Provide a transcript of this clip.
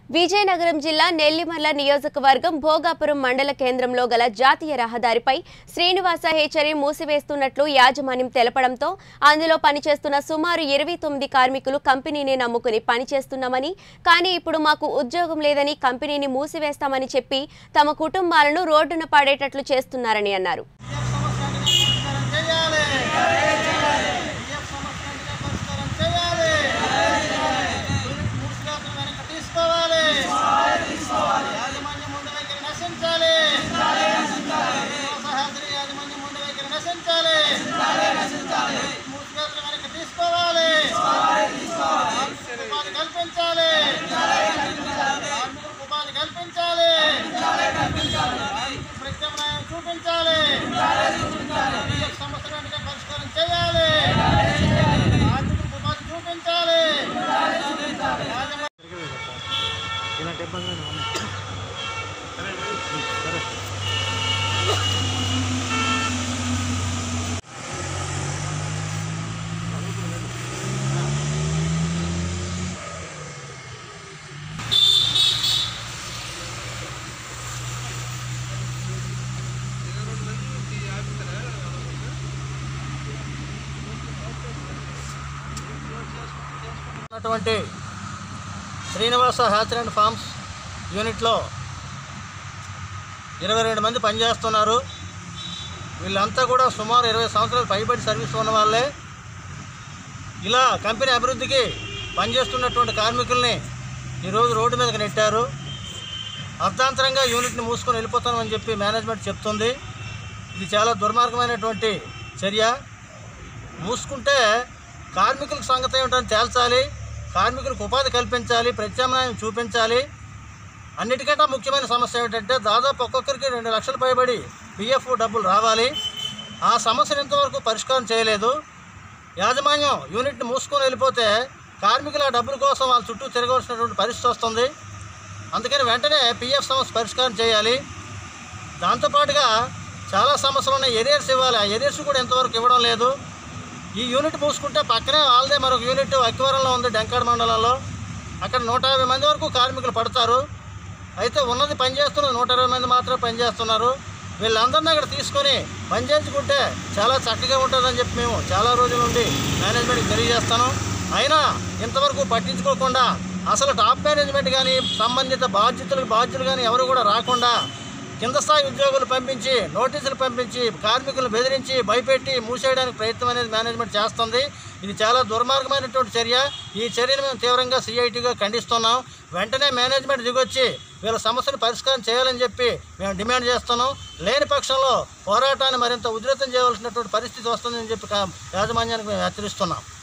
విజయనగరం జిల్లా నెల్లిమర్ల నియోజకవర్గం భోగాపురం మండల కేంద్రంలో గల జాతీయ రహదారిపై శ్రీనివాస హేచరి మూసివేస్తున్నట్లు యాజమాన్యం తెలపడంతో అందులో పనిచేస్తున్న సుమారు ఇరవై తొమ్మిది కార్మికులు కంపెనీని నమ్ముకుని పనిచేస్తున్నామని కానీ ఇప్పుడు మాకు ఉద్యోగం లేదని కంపెనీని మూసివేస్తామని చెప్పి తమ కుటుంబాలను రోడ్డున పడేటట్లు చేస్తున్నారని అన్నారు కల్పించాలి ఉపాధి కల్పించాలి ప్రత్యామ్నాయం చూపించాలి సమస్యలు వెంటనే పరిష్కారం చేయాలి ఆర్థిక ఉపాధి చూపించాలి ఇలాంటి ఇబ్బందులు ఉన్నాయి ఉన్నటువంటి శ్రీనివాస హ్యాచర్ అండ్ ఫార్మ్స్ యూనిట్లో ఇరవై రెండు మంది పనిచేస్తున్నారు వీళ్ళంతా కూడా సుమారు ఇరవై సంవత్సరాలు పైబడి సర్వీస్ ఉన్న వాళ్ళే ఇలా కంపెనీ అభివృద్ధికి పనిచేస్తున్నటువంటి కార్మికుల్ని ఈరోజు రోడ్డు మీదకి నెట్టారు అర్ధాంతరంగా యూనిట్ని మూసుకొని వెళ్ళిపోతామని చెప్పి మేనేజ్మెంట్ చెప్తుంది ఇది చాలా దుర్మార్గమైనటువంటి చర్య మూసుకుంటే కార్మికులకు సంగతి ఏమిటని తేల్చాలి కార్మికులకు ఉపాధి కల్పించాలి ప్రత్యామ్నాయం చూపించాలి అన్నిటికంటే ముఖ్యమైన సమస్య ఏమిటంటే దాదాపు ఒక్కొక్కరికి రెండు లక్షలు పైబడి పిఎఫ్ డబ్బులు రావాలి ఆ సమస్యను ఇంతవరకు పరిష్కారం చేయలేదు యాజమాన్యం యూనిట్ని మూసుకొని వెళ్ళిపోతే కార్మికుల ఆ డబ్బుల కోసం వాళ్ళ చుట్టూ తిరగవలసినటువంటి పరిస్థితి వస్తుంది అందుకని వెంటనే పిఎఫ్ సమస్య పరిష్కారం చేయాలి దాంతోపాటుగా చాలా సమస్యలు ఉన్నాయి ఎరియర్స్ ఇవ్వాలి ఆ ఎరియర్స్ కూడా ఇంతవరకు ఇవ్వడం లేదు ఈ యూనిట్ మూసుకుంటే పక్కనే వాళ్ళదే మరొక యూనిట్ అక్కివరంలో ఉంది డెంకాడ్ మండలంలో అక్కడ నూట యాభై మంది వరకు కార్మికులు పడతారు అయితే ఉన్నది పనిచేస్తున్నది నూట ఇరవై మంది మాత్రమే పనిచేస్తున్నారు వీళ్ళందరినీ అక్కడ తీసుకొని పని చేయించుకుంటే చాలా చక్కగా ఉంటుందని చెప్పి మేము చాలా రోజుల నుండి మేనేజ్మెంట్కి తెలియజేస్తాను అయినా ఇంతవరకు పట్టించుకోకుండా అసలు టాప్ మేనేజ్మెంట్ కానీ సంబంధిత బాధ్యతలకు బాధ్యులు కానీ ఎవరు కూడా రాకుండా కింద స్థాయి ఉద్యోగులు పంపించి నోటీసులు పంపించి కార్మికులను బెదిరించి భయపెట్టి మూసేయడానికి ప్రయత్నం అనేది మేనేజ్మెంట్ చేస్తుంది ఇది చాలా దుర్మార్గమైనటువంటి చర్య ఈ చర్యను మేము తీవ్రంగా సిఐటిగా ఖండిస్తున్నాం వెంటనే మేనేజ్మెంట్ దిగొచ్చి వీళ్ళ సమస్యను పరిష్కారం చేయాలని చెప్పి మేము డిమాండ్ చేస్తున్నాం లేని పక్షంలో పోరాటాన్ని మరింత ఉధృతం చేయవలసినటువంటి పరిస్థితి వస్తుందని చెప్పి కా- యాజమాన్యానికి మేము హెచ్చరిస్తున్నాం